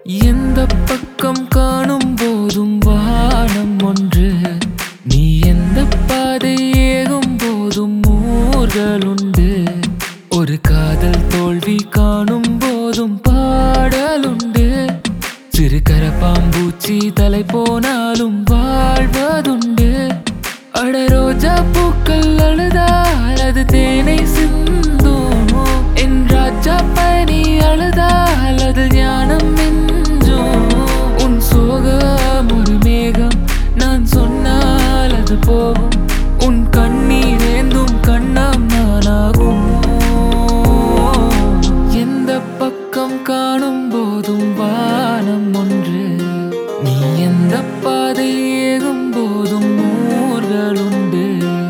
எந்த பக்கம் காணும் போதும் வானம் ஒன்று நீ எந்த பாதை ஏகும் போதும் ஊர்கள் உண்டு ஒரு காதல் தோல்வி காணும் போதும் பாடலுண்டு சிறு கரப்பாம்பூச்சி தலை போனாலும் வாழ்வதுண்டு அட ரோஜா பூக்கள் அழுதால் அது தேனை சிந்தும் என் ராஜா பனி அழுதால் அது ஞானம் மிஞ்சும் உன் சோகம் ஒரு மேகம் நான் சொன்னால் அது போகும் உன் கண்ணீர் ஏந்தும் கண்ணம் நானாகும் எந்த பக்கம் காணும் போதும் வானம் ஒன்று நீ எந்த பாதை ஏகும் போதும் ஊர்கள் உண்டு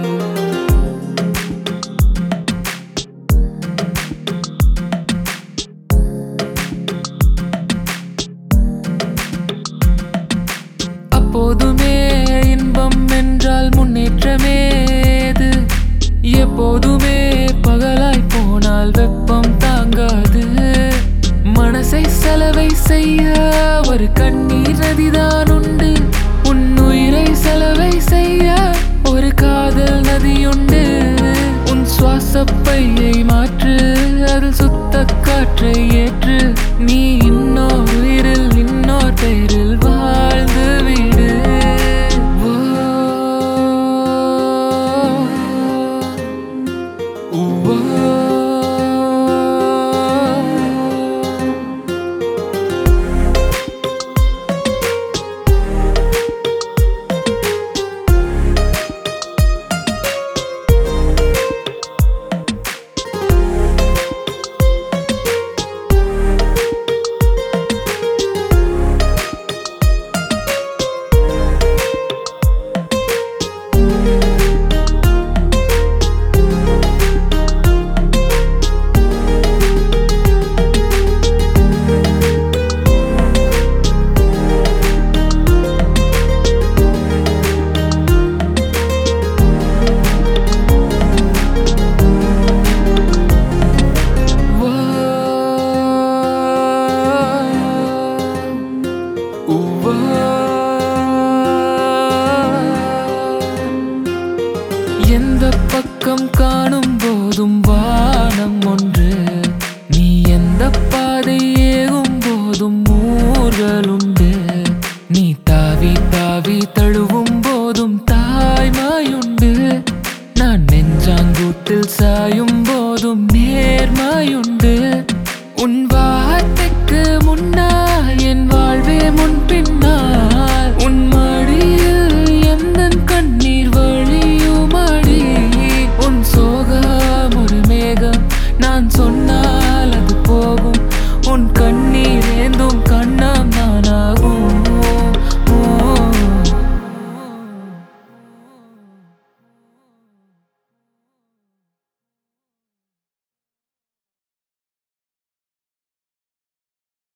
அப்போதுமே இன்பம் என்றால் முன்னேற்றமே இது எப்போதுமே பகலாய் போனால் வெப்பம் தாங்காது மனசை செலவை செய்ய ஒரு கண்ணீர் நதிதான் உண்டு உன் உயிரை செலவை செய்ய ஒரு காதல் நதியுண்டு உன் சுவாச பையை மாற்று அதில் சுத்த காற்றை ஏற்று நீ இன்னொரு உயிரில் இன்னொரு பெயரில் வாழ்ந்து விடு ஓ, ஓ, ஓ, ஓ, எந்த பக்கம் காணும் போதும் வானம் ஒன்று நீ எந்த பாதை ஏகும் போதும் ஊர்கள் உண்டு